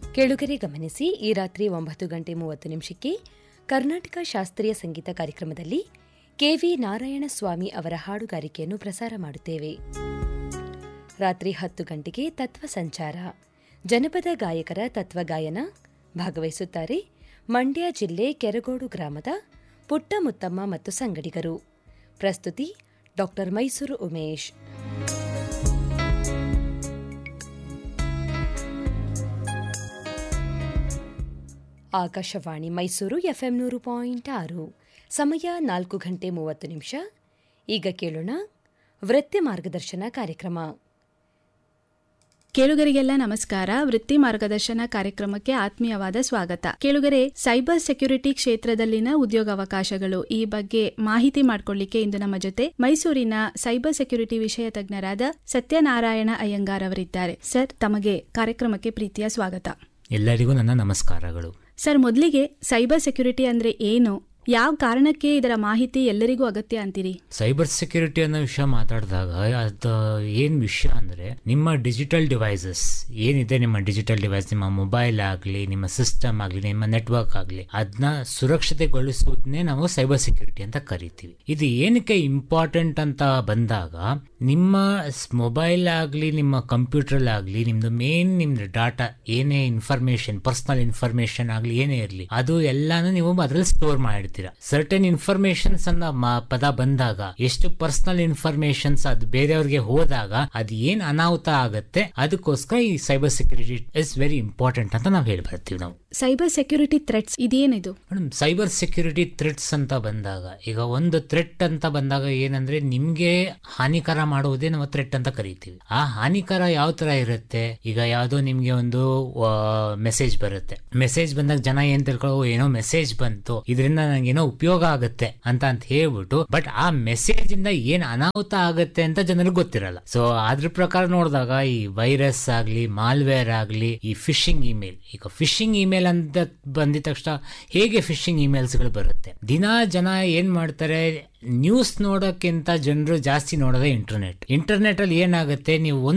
ಕೆಳುಗೆರೆ ಗಮನಿಸಿ ಈ ರಾತ್ರಿ ಒಂಬತ್ತು ಗಂಟೆ ಮೂವತ್ತು ನಿಮಿಷಕ್ಕೆ ಕರ್ನಾಟಕ ಶಾಸ್ತ್ರೀಯ ಸಂಗೀತ ಕಾರ್ಯಕ್ರಮದಲ್ಲಿ ಕೆವಿ ನಾರಾಯಣಸ್ವಾಮಿ ಅವರ ಹಾಡುಗಾರಿಕೆಯನ್ನು ಪ್ರಸಾರ ಮಾಡುತ್ತೇವೆ ರಾತ್ರಿ ಹತ್ತು ಗಂಟೆಗೆ ತತ್ವ ಸಂಚಾರ ಜನಪದ ಗಾಯಕರ ತತ್ವಗಾಯನ ಭಾಗವಹಿಸುತ್ತಾರೆ ಮಂಡ್ಯ ಜಿಲ್ಲೆ ಕೆರಗೋಡು ಗ್ರಾಮದ ಪುಟ್ಟ ಮುತ್ತಮ್ಮ ಮತ್ತು ಸಂಗಡಿಗರು ಪ್ರಸ್ತುತಿ ಡಾಕ್ಟರ್ ಮೈಸೂರು ಉಮೇಶ್ ಆಕಾಶವಾಣಿ ಮೈಸೂರು ಎಫ್ಎಂ ನೂರು ಪಾಯಿಂಟ್ ಆರು ಸಮಯ ನಾಲ್ಕು ಗಂಟೆ ಮೂವತ್ತು ನಿಮಿಷ ಈಗ ಕೇಳೋಣ ವೃತ್ತಿ ಮಾರ್ಗದರ್ಶನ ಕಾರ್ಯಕ್ರಮ ಕೇಳುಗರಿಗೆಲ್ಲ ನಮಸ್ಕಾರ ವೃತ್ತಿ ಮಾರ್ಗದರ್ಶನ ಕಾರ್ಯಕ್ರಮಕ್ಕೆ ಆತ್ಮೀಯವಾದ ಸ್ವಾಗತ ಕೇಳುಗರೆ ಸೈಬರ್ ಸೆಕ್ಯುರಿಟಿ ಕ್ಷೇತ್ರದಲ್ಲಿನ ಉದ್ಯೋಗಾವಕಾಶಗಳು ಈ ಬಗ್ಗೆ ಮಾಹಿತಿ ಮಾಡಿಕೊಳ್ಳಿಕ್ಕೆ ಇಂದು ನಮ್ಮ ಜೊತೆ ಮೈಸೂರಿನ ಸೈಬರ್ ಸೆಕ್ಯುರಿಟಿ ವಿಷಯ ತಜ್ಞರಾದ ಸತ್ಯನಾರಾಯಣ ಅಯ್ಯಂಗಾರ್ ಅವರಿದ್ದಾರೆ ಸರ್ ತಮಗೆ ಕಾರ್ಯಕ್ರಮಕ್ಕೆ ಪ್ರೀತಿಯ ಸ್ವಾಗತ ಎಲ್ಲರಿಗೂ ನನ್ನ ನಮಸ್ಕಾರಗಳು ಸರ್ ಮೊದಲಿಗೆ ಸೈಬರ್ ಸೆಕ್ಯುರಿಟಿ ಅಂದ್ರೆ ಏನು ಯಾವ ಕಾರಣಕ್ಕೆ ಇದರ ಮಾಹಿತಿ ಎಲ್ಲರಿಗೂ ಅಗತ್ಯ ಅಂತೀರಿ ಸೈಬರ್ ಸೆಕ್ಯೂರಿಟಿ ಅನ್ನೋ ವಿಷಯ ಮಾತಾಡಿದಾಗ ಅದು ಏನ್ ವಿಷಯ ಅಂದ್ರೆ ನಿಮ್ಮ ಡಿಜಿಟಲ್ ಡಿವೈಸಸ್ ಏನಿದೆ ನಿಮ್ಮ ಡಿಜಿಟಲ್ ಡಿವೈಸ್ ನಿಮ್ಮ ಮೊಬೈಲ್ ಆಗಲಿ ನಿಮ್ಮ ಸಿಸ್ಟಮ್ ಆಗಲಿ ನಿಮ್ಮ ನೆಟ್ವರ್ಕ್ ಆಗಲಿ ಅದನ್ನ ಸುರಕ್ಷತೆಗೊಳಿಸುವುದನ್ನೇ ನಾವು ಸೈಬರ್ ಸೆಕ್ಯೂರಿಟಿ ಅಂತ ಕರಿತೀವಿ ಇದು ಏನಕ್ಕೆ ಇಂಪಾರ್ಟೆಂಟ್ ಅಂತ ಬಂದಾಗ ನಿಮ್ಮ ಮೊಬೈಲ್ ಆಗಲಿ ನಿಮ್ಮ ಕಂಪ್ಯೂಟರ್ ಆಗಲಿ ನಿಮ್ದು ಮೇನ್ ನಿಮ್ದು ಡಾಟಾ ಏನೇ ಇನ್ಫಾರ್ಮೇಶನ್ ಪರ್ಸನಲ್ ಇನ್ಫಾರ್ಮೇಶನ್ ಆಗಲಿ ಏನೇ ಇರಲಿ ಅದು ಎಲ್ಲಾನು ನೀವು ಅದ್ರಲ್ಲಿ ಸ್ಟೋರ್ ಮಾಡಿರ್ತೀರಾ ಸರ್ಟನ್ ಇನ್ಫಾರ್ಮೇಶನ್ಸ್ ಅನ್ನ ಮ- ಪದ ಬಂದಾಗ ಎಷ್ಟು ಪರ್ಸನಲ್ ಇನ್ಫಾರ್ಮೇಶನ್ಸ್ ಅದು ಬೇರೆಯವ್ರಿಗೆ ಹೋದಾಗ ಅದು ಏನ್ ಅನಾಹುತ ಆಗತ್ತೆ ಅದಕ್ಕೋಸ್ಕರ ಈ cyber security is very important ಅಂತ ನಾವು ಹೇಳಿ ಬರ್ತೀವಿ ನಾವು ಸೈಬರ್ ಸೆಕ್ಯುರಿಟಿ ಥ್ರೆಟ್ಸ್ ಇದೇನಿದು ಮೇಡಮ್ ಸೈಬರ್ ಸೆಕ್ಯೂರಿಟಿ ಥ್ರೆಟ್ಸ್ ಅಂತ ಬಂದಾಗ ಈಗ ಒಂದು ಥ್ರೆಟ್ ಅಂತ ಬಂದಾಗ ಏನಂದ್ರೆ ನಿಮ್ಗೆ ಹಾನಿಕರ ಮಾಡುವುದೇ ನಾವು ಥ್ರೆಟ್ ಅಂತ ಕರಿತೀವಿ ಆ ಹಾನಿಕರ ಯಾವ ತರ ಇರುತ್ತೆ ಈಗ ಯಾವ್ದೋ ನಿಮ್ಗೆ ಒಂದು ಮೆಸೇಜ್ ಬರುತ್ತೆ ಮೆಸೇಜ್ ಬಂದಾಗ ಜನ ಏನ್ ತಿಳ್ಕೊಳ್ಳೋ ಏನೋ ಮೆಸೇಜ್ ಬಂತು ಇದರಿಂದ ನಂಗೆ ಏನೋ ಉಪಯೋಗ ಆಗುತ್ತೆ ಅಂತ ಅಂತ ಹೇಳ್ಬಿಟ್ಟು ಬಟ್ ಆ ಮೆಸೇಜ್ ಇಂದ ಏನ್ ಅನಾಹುತ ಆಗುತ್ತೆ ಅಂತ ಜನರಿಗೆ ಗೊತ್ತಿರಲ್ಲ ಸೊ ಅದ್ರ ಪ್ರಕಾರ ನೋಡಿದಾಗ ಈ ವೈರಸ್ ಆಗ್ಲಿ ಮಾಲ್ವೇರ್ ಆಗ್ಲಿ ಈ ಫಿಶಿಂಗ್ ಇಮೇಲ್ ಈಗ ಫಿಶಿಂಗ್ ಇಮೇಲ್ ಅಂತ ಬಂದಿದ ತಕ್ಷಣ ಹೇಗೆ ಫಿಶಿಂಗ್ ಇಮೇಲ್ಸ್ಗಳು ಬರುತ್ತೆ ದಿನಾ ಜನ ಏನ್ ಮಾಡ್ತಾರೆ ನ್ಯೂಸ್ ನೋಡೋಕ್ಕಿಂತ ಜನರು ಜಾಸ್ತಿ ನೋಡೋದೇ ಇಂಟರ್ನೆಟ್ ಇಂಟರ್ನೆಟ್ ಅಲ್ಲಿ ಏನಾಗುತ್ತೆ ನೀವು ಒಂದು